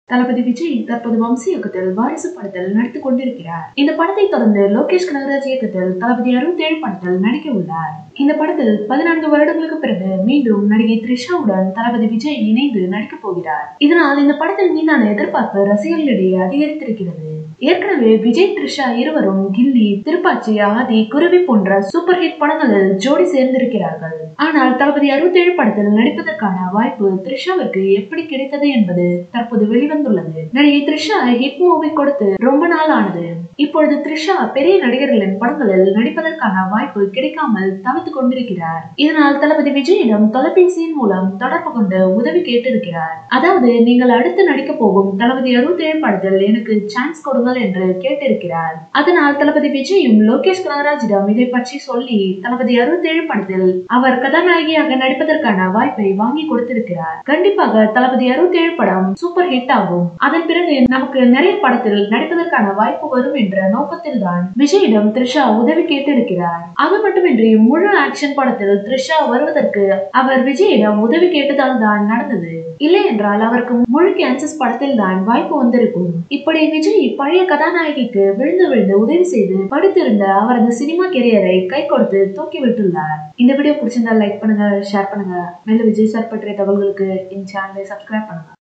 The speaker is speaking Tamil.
தளபதி விஜய் தற்போது வம்சி இயக்கத்தில் வாரிசு படத்தில் நடித்துக் கொண்டிருக்கிறார் இந்த படத்தை தொடர்ந்து லோகேஷ் கனகராஜ் இயக்கத்தில் தளபதி அறுபத்தேழு படத்தில் நடிக்க உள்ளார் இந்த படத்தில் பதினான்கு வருடங்களுக்கு பிறகு மீண்டும் நடிகை த்ரிஷாவுடன் தளபதி விஜய் இணைந்து நடிக்கப் போகிறார் இதனால் இந்த படத்தின் மீதான எதிர்பார்ப்பு ரசிகர்களிடையே அதிகரித்திருக்கிறது ஏற்கனவே விஜய் த்ரிஷா இருவரும் கில்லி திருப்பாச்சி ஆதி குருவி போன்ற சூப்பர் ஹிட் படங்களில் ஜோடி சேர்ந்திருக்கிறார்கள் ஆனால் தளபதி அறுபத்தேழு படத்தில் நடிப்பதற்கான வாய்ப்பு த்ரிஷாவிற்கு எப்படி கிடைத்தது என்பது தற்போது வெளிவந்துள்ளது நடிகை த்ரிஷா ஹிட் மூவி கொடுத்து ரொம்ப நாள் ஆனது இப்பொழுது த்ரிஷா பெரிய நடிகர்களின் படங்களில் நடிப்பதற்கான வாய்ப்பு கிடைக்காமல் தவித்துக் கொண்டிருக்கிறார் இதனால் தளபதி விஜயிடம் தொலைபேசியின் மூலம் தொடர்பு கொண்டு உதவி கேட்டிருக்கிறார் அதாவது நீங்கள் அடுத்து நடிக்க போகும் தளபதி அறுபத்தேழு படத்தில் எனக்கு சான்ஸ் கொடுங்கள் என்று கேட்டிருக்கிறார் அதனால் தளபதி விஜயும் லோகேஷ் கனகராஜிடம் இதை பற்றி சொல்லி தளபதி அறுபத்தேழு படத்தில் அவர் கதாநாயகியாக நடிப்பதற்கான வாய்ப்பை வாங்கி கொடுத்திருக்கிறார் கண்டிப்பாக தளபதி அறுபத்தேழு படம் சூப்பர் ஹிட் ஆகும் அதன் பிறகு நமக்கு நிறைய படத்தில் நடிப்பதற்கான வாய்ப்பு வரும் என்ற நோக்கத்தில் தான் விஜயிடம் த்ரிஷா உதவி கேட்டிருக்கிறார் அது மட்டுமின்றி முழு ஆக்ஷன் படத்தில் த்ரிஷா வருவதற்கு அவர் விஜயிடம் உதவி கேட்டதால் தான் நடந்தது இல்லை என்றால் அவருக்கு முழு கேன்சஸ் படத்தில் தான் வாய்ப்பு வந்திருக்கும் இப்படி விஜய் பழைய கதாநாயகிக்கு விழுந்து விழுந்து உதவி செய்து படித்திருந்த அவரது சினிமா கெரியரை கை கொடுத்து தூக்கி விட்டுள்ளார் இந்த வீடியோ பிடிச்சிருந்தா லைக் பண்ணுங்க ஷேர் பண்ணுங்க மேலும் விஜய் சார் பற்றிய தகவல்களுக்கு என் சேனலை சப்ஸ்கிரைப் பண்ணுங்க